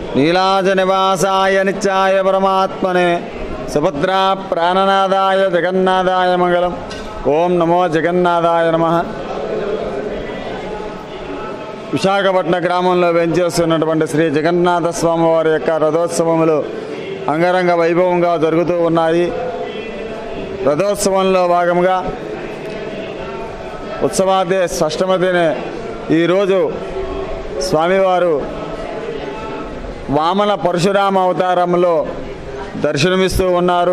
నీలాజనివాసాయ నిత్యాయ పరమాత్మనే సుభద్రా ప్రాణనాదాయ జగన్నాథాయ మంగళం ఓం నమో జగన్నాథాయ నమ విశాఖపట్న గ్రామంలో వెంచేస్తున్నటువంటి శ్రీ జగన్నాథ స్వామి వారి యొక్క రథోత్సవములు అంగరంగ వైభవంగా జరుగుతూ ఉన్నాయి రథోత్సవంలో భాగంగా ఉత్సవాదే షష్టమతిని ఈరోజు స్వామివారు వామన పరశురామ అవతారంలో దర్శనమిస్తూ ఉన్నారు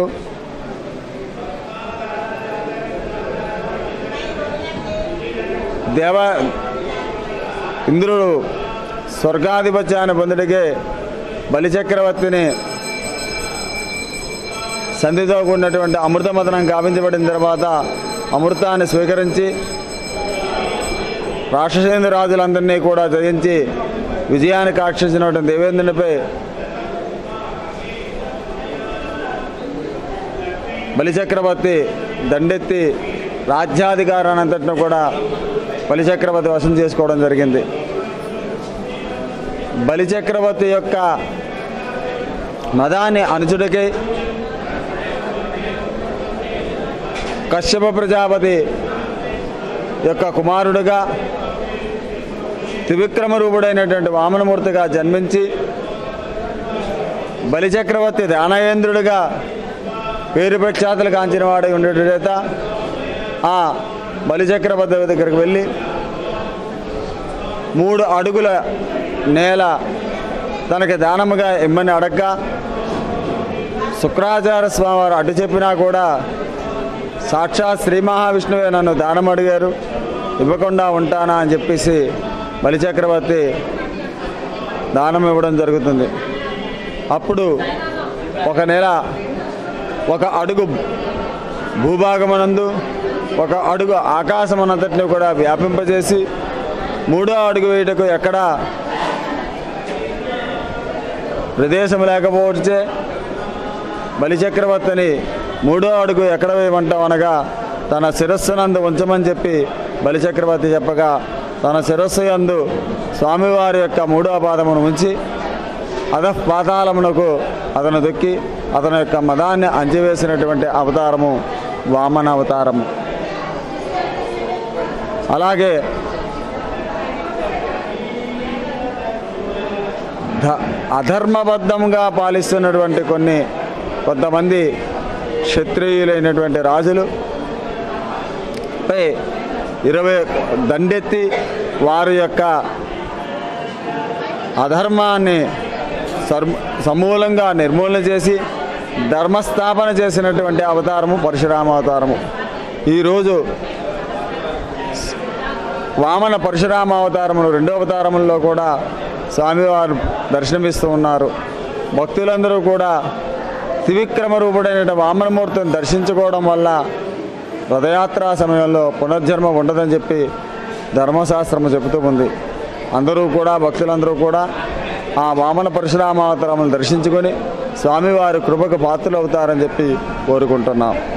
దేవ ఇంద్రుడు స్వర్గాధిపత్యాన్ని పొందుడికే బలిచక్రవర్తిని సంధితో కూడినటువంటి అమృతమతనం గావించబడిన తర్వాత అమృతాన్ని స్వీకరించి రాక్షసేంద్ర రాజులందరినీ కూడా జయించి విజయాన్ని కాక్షించినటువంటి దేవేంద్రునిపై బలిచక్రవర్తి దండెత్తి రాజ్యాధికారాన్ని అంతటిని కూడా బలిచక్రవర్తి వశం చేసుకోవడం జరిగింది బలిచక్రవర్తి యొక్క మదాన్ని అనుచుడికై కశ్యప ప్రజాపతి యొక్క కుమారుడుగా త్రివిక్రమ రూపుడైనటువంటి వామనమూర్తిగా జన్మించి బలిచక్రవర్తి దానయేంద్రుడిగా పేరు ప్రఖ్యాతులు కాంచిన వాడై ఉండేట చేత ఆ బలిచక్రవర్తి దగ్గరికి వెళ్ళి మూడు అడుగుల నేల తనకి దానముగా ఇమ్మని అడగ్గా శుక్రాచార్య స్వామి వారు అడ్డు చెప్పినా కూడా సాక్షాత్ శ్రీ మహావిష్ణువే నన్ను దానం అడిగారు ఇవ్వకుండా ఉంటానా అని చెప్పేసి బలిచక్రవర్తి దానం ఇవ్వడం జరుగుతుంది అప్పుడు ఒక నెల ఒక అడుగు భూభాగమనందు ఒక అడుగు ఆకాశమనంతటిని కూడా వ్యాపింపజేసి మూడో అడుగు వేయటకు ఎక్కడ ప్రదేశం లేకపోవచ్చే బలిచక్రవర్తిని మూడో అడుగు ఎక్కడ వేయమంటాం అనగా తన శిరస్సునందు ఉంచమని చెప్పి బలిచక్రవర్తి చెప్పగా తన శిరస్సు యందు స్వామివారి యొక్క మూడో పాదమును ఉంచి అధః పాతాళమునకు అతను దొక్కి అతని యొక్క మదాన్ని అంచివేసినటువంటి అవతారము వామన అవతారము అలాగే ధ- అధర్మబద్ధంగా పాలిస్తున్నటువంటి కొన్ని కొంతమంది క్షత్రియులైనటువంటి రాజులు పై ఇరవై దండెత్తి వారి యొక్క అధర్మాన్ని సర్ సమూలంగా నిర్మూలన చేసి ధర్మస్థాపన చేసినటువంటి అవతారము పరశురామ అవతారము ఈరోజు వామన పరశురామ అవతారములు రెండో అవతారముల్లో కూడా స్వామివారు దర్శనమిస్తూ ఉన్నారు భక్తులందరూ కూడా త్రివిక్రమ రూపుడైన వామనమూర్తిని దర్శించుకోవడం వల్ల రథయాత్రా సమయంలో పునర్జన్మ ఉండదని చెప్పి ధర్మశాస్త్రము చెబుతూ ఉంది అందరూ కూడా భక్తులందరూ కూడా ఆ వామన పరశురామ అవతారములు దర్శించుకొని స్వామివారి కృపకు పాత్రలు అవుతారని చెప్పి కోరుకుంటున్నాం